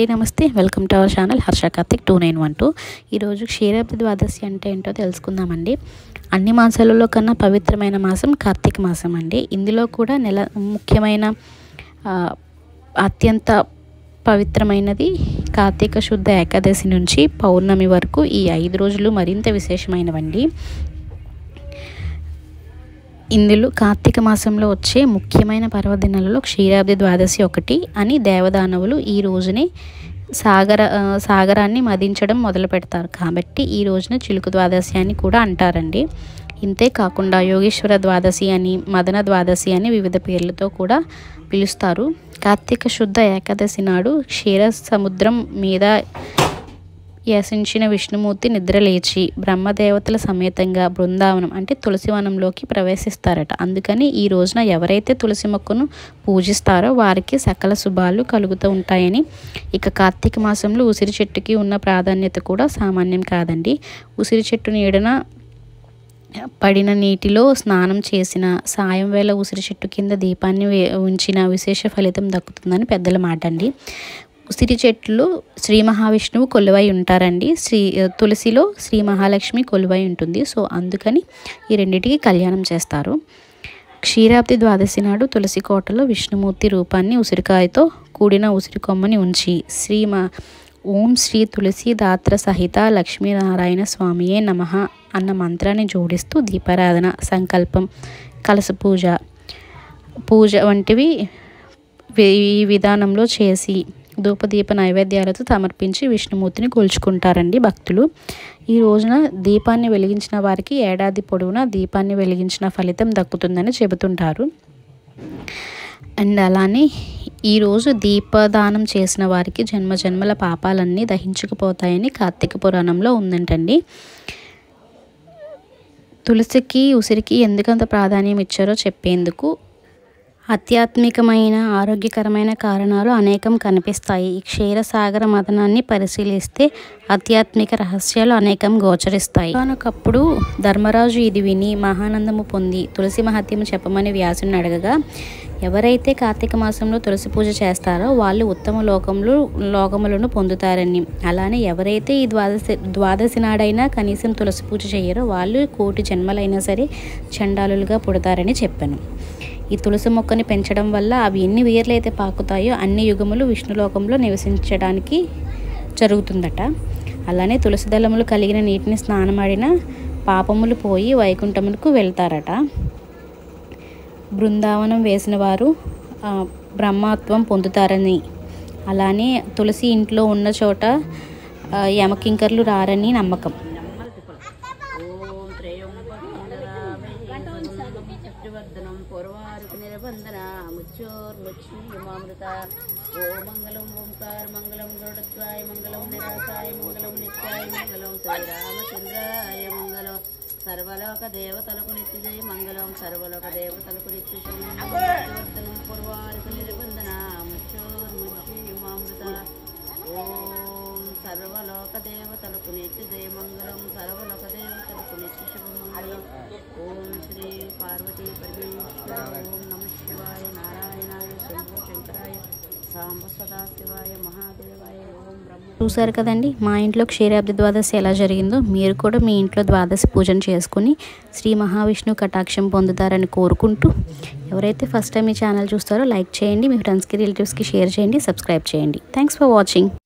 నమస్తే welcome to our channel Harsha Karthik two nine one two ఈరోజు క్షీరాబ్ది ద్వాదశి అంటే ఏంటో తెలుసుకుందామండి అన్ని మాసాలలో కన్నా పవిత్రమైన మాసం కార్తీక మాసం అండి ఇందులో కూడా నెల ముఖ్యమైన ఆ, అత్యంత పవిత్రమైనది కార్తీక శుద్ధ ఏకాదశి నుంచి పౌర్ణమి వరకు ఈ ఐదు రోజులు మరింత విశేషమైనవండి ఇందులో కార్తీక మాసంలో వచ్చే ముఖ్యమైన పర్వదినాలలో క్షీరాబ్ది ద్వాదశి ఒకటి అని దేవదానవులు ఈ రోజునే సాగర ఆ, సాగరాన్ని మదించడం మొదలు పెడతారు కాబట్టి ఈ రోజున చిలుకు ద్వాదశి అని కూడా అంటారండి ఇంతే కాకుండా యోగేశ్వర ద్వాదశి అని మదన ద్వాదశి అని వివిధ పేర్లతో కూడా పిలుస్తారు కార్తీక శుద్ధ ఏకాదశి నాడు క్షీర సముద్రం మీద యసించిన విష్ణుమూర్తి నిద్రలేచి బ్రహ్మదేవతల సమేతంగా బృందావనం అంటే తులసివనంలోకి ప్రవేశిస్తారట అందుకని ఈ రోజున ఎవరైతే తులసి మొక్కను పూజిస్తారో వారికి సకల శుభాలు కలుగుతూ ఉంటాయని ఇక కార్తీక మాసంలో ఉసిరి చెట్టుకి ఉన్న ప్రాధాన్యత కూడా సామాన్యం కాదండి ఉసిరి చెట్టు నీడన పడిన నీటిలో స్నానం చేసిన సాయం వేళ ఉసిరి చెట్టు కింద దీపాన్ని వే- ఉంచిన విశేష ఫలితం దక్కుతుందని పెద్దల మాట అండి ఉసిరి చెట్లు శ్రీ మహావిష్ణువు కొలువై ఉంటారండి శ్రీ తులసిలో శ్రీ మహాలక్ష్మి కొలువై ఉంటుంది సో అందుకని ఈ రెండింటికి కళ్యాణం చేస్తారు క్షీరాబ్ది ద్వాదశి నాడు తులసి కోటలో విష్ణుమూర్తి రూపాన్ని ఉసిరికాయతో కూడిన ఉసిరి కొమ్మని ఉంచి శ్రీ మా ఓం శ్రీ తులసి దాత్ర సహిత లక్ష్మీనారాయణ స్వామియే నమః అన్న మంత్రాన్ని జోడిస్తూ దీపారాధన సంకల్పం కలస పూజ పూజ వంటివి వి- ఈ విధానంలో చేసి ధూపదీప నైవేద్యాలతో సమర్పించి విష్ణుమూర్తిని కొలుచుకుంటారండి భక్తులు ఈ రోజున దీపాన్ని వెలిగించిన వారికి ఏడాది పొడవునా దీపాన్ని వెలిగించిన ఫలితం దక్కుతుందని చెబుతుంటారు అండ్ అలానే ఈరోజు దీపదానం చేసిన వారికి జన్మ జన్మల పాపాలన్నీ దహించుకుపోతాయని కార్తీక పురాణంలో ఉందంటండి తులసికి ఉసిరికి ఎందుకంత ప్రాధాన్యం ఇచ్చారో చెప్పేందుకు ఆధ్యాత్మికమైన ఆరోగ్యకరమైన కారణాలు అనేకం కనిపిస్తాయి ఈ క్షీరసాగర మదనాన్ని పరిశీలిస్తే ఆధ్యాత్మిక రహస్యాలు అనేకం గోచరిస్తాయి ఒకనొకప్పుడు ధర్మరాజు ఇది విని మహానందము పొంది తులసి మహత్యము చెప్పమని వ్యాసుని అడగగా ఎవరైతే కార్తీక మాసంలో తులసి పూజ చేస్తారో వాళ్ళు ఉత్తమ లోకంలో లోకములను పొందుతారని అలానే ఎవరైతే ఈ ద్వాదశి ద్వాదశి నాడైనా కనీసం తులసి పూజ చేయరో వాళ్ళు కోటి జన్మలైనా సరే చండాలులుగా పుడతారని చెప్పాను ఈ తులసి మొక్కని పెంచడం వల్ల అవి ఎన్ని వేర్లైతే పాకుతాయో అన్ని యుగములు విష్ణులోకంలో నివసించడానికి జరుగుతుందట అలానే తులసి దళములు కలిగిన నీటిని స్నానమాడిన పాపములు పోయి వైకుంఠములకు వెళ్తారట బృందావనం వేసిన వారు ఆ, బ్రహ్మత్వం పొందుతారని అలానే తులసి ఇంట్లో ఉన్న చోట ఆ, యమకింకర్లు రారని నమ్మకం ఓం త్రయంబకం పూర్వారుకు నిరబంధన ముచ్చోర్ముచ్యుమామృత ఓ మంగళం ఓంకార మంగళం గరుడద్వాయ మంగళం నిరాసాయ మంగళం నిత్యాయ మంగళం శ్రీరామచంద్రాయ మంగళం సర్వలోక దేవతలకు నిత్య జయ మంగళం సర్వలోక దేవతలకు నిత్య శుభం పూర్వారుకు నిరబంధన ముచ్చోర్ముచ్యుమామృత ఓం సర్వలోక దేవతలకు నిత్య జయ మంగళం సర్వలోక దేవతలకు నిత్య శుభమంగళం ఓం శ్రీ పార్వతీ పరమేశ్వర ఓం నమ శివాయ నారాయణాయ శంభో శంకరాయ సాంబ సదాశివాయ మహాదేవాయ ఓం బ్రహ్మ చూశారు కదండి మా ఇంట్లో క్షీరాబ్ది ద్వాదశి ఎలా జరిగిందో మీరు కూడా మీ ఇంట్లో ద్వాదశి పూజను చేసుకుని శ్రీ మహావిష్ణు కటాక్షం పొందుతారని కోరుకుంటూ ఎవరైతే ఫస్ట్ టైం ఈ ఛానల్ చూస్తారో లైక్ చేయండి మీ ఫ్రెండ్స్కి రిలేటివ్స్కి షేర్ చేయండి సబ్స్క్రైబ్ చేయండి థ్యాంక్స్ ఫర్ వాచింగ్